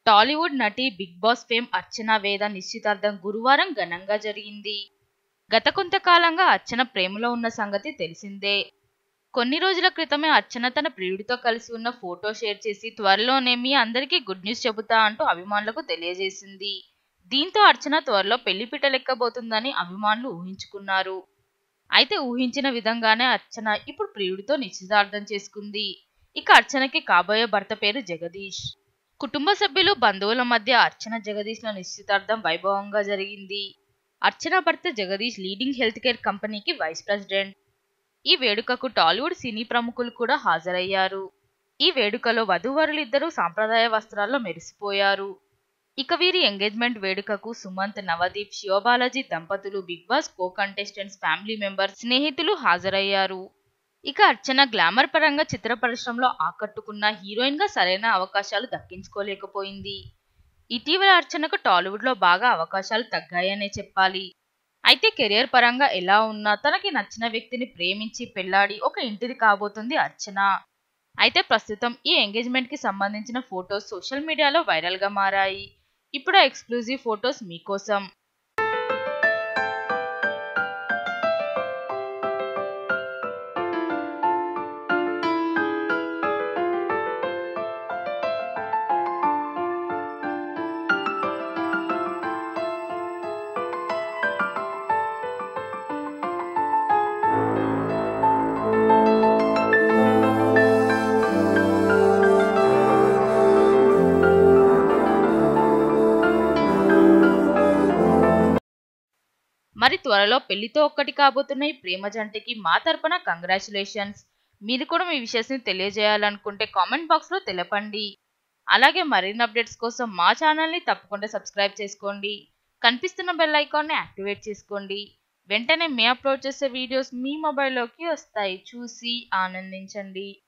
టాలీవుడ్ నటి big boss fame అర్చన వేద నిశ్చితార్థం గురువారం ఘనంగా జరిగింది గత కొంతకాలంగా అర్చన ప్రేమలో ఉన్న సంగతి తెలిసిందే కొన్ని రోజుల క్రితమే అర్చన తన ప్రియుడితో కలిసి ఉన్న ఫోటో షేర్ చేసి త్వరలోనే మీ అందరికీ గుడ్ న్యూస్ చెబుతా అంటూ అభిమానులకు తెలియజేసింది దీంతో అర్చన త్వరలో పెళ్లిపీట లెక్కబోతుందని అభిమానులు ఊహించుకున్నారు అయితే ఊహించిన విధంగానే అర్చన ఇప్పుడు ప్రియుడితో నిశ్చితార్థం చేసుకుంది ఇక అర్చనకి కాబోయే భర్త పేరు జగదీష్ కుటుంబ సభ్యులు బంధువుల మధ్య అర్చన జగదీష్ల నిశ్చితార్థం వైభవంగా జరిగింది అర్చన భర్త జగదీష్ లీడింగ్ హెల్త్ కేర్ కంపెనీకి వైస్ ప్రెసిడెంట్ ఈ వేడుకకు టాలీవుడ్ సినీ ప్రముఖులు కూడా హాజరయ్యారు ఈ వేడుకలో వధూవరులిద్దరూ సాంప్రదాయ వస్త్రాల్లో మెరిసిపోయారు ఇక వీరి ఎంగేజ్మెంట్ వేడుకకు సుమంత్ నవదీప్ శివబాలాజీ దంపతులు big boss co contestants family members స్నేహితులు హాజరయ్యారు ఇక అర్చన గ్లామర్ పరంగా చిత్ర పరిశ్రమలో ఆకట్టుకున్న హీరోయిన్ గా సరైన అవకాశాలు దక్కించుకోలేకపోయింది ఇటీవల అర్చనకు టాలీవుడ్ లో బాగా అవకాశాలు తగ్గాయనే చెప్పాలి అయితే కెరియర్ పరంగా ఎలా ఉన్నా తనకి నచ్చిన వ్యక్తిని ప్రేమించి పెళ్లాడి ఒక ఇంటిది కాబోతుంది అర్చన అయితే ప్రస్తుతం ఈ ఎంగేజ్మెంట్ కి సంబంధించిన ఫొటోస్ సోషల్ మీడియాలో వైరల్ గా మారాయి ఇప్పుడు ఆ ఎక్స్క్లూజివ్ ఫొటోస్ మీకోసం మరి త్వరలో పెళ్లితో ఒక్కటి కాబోతున్న ఈ ప్రేమ జంటకి మా తరపున కంగ్రాచులేషన్స్ మీరు కూడా మీ విషయాన్ని తెలియజేయాలనుకుంటే కామెంట్ బాక్స్లో తెలపండి అలాగే మరిన్ని అప్డేట్స్ కోసం మా ఛానల్ని తప్పకుండా సబ్స్క్రైబ్ చేసుకోండి కనిపిస్తున్న బెల్ ఐకాన్ని యాక్టివేట్ చేసుకోండి వెంటనే మేము అప్లోడ్ చేసే వీడియోస్ మీ మొబైల్లోకి వస్తాయి చూసి ఆనందించండి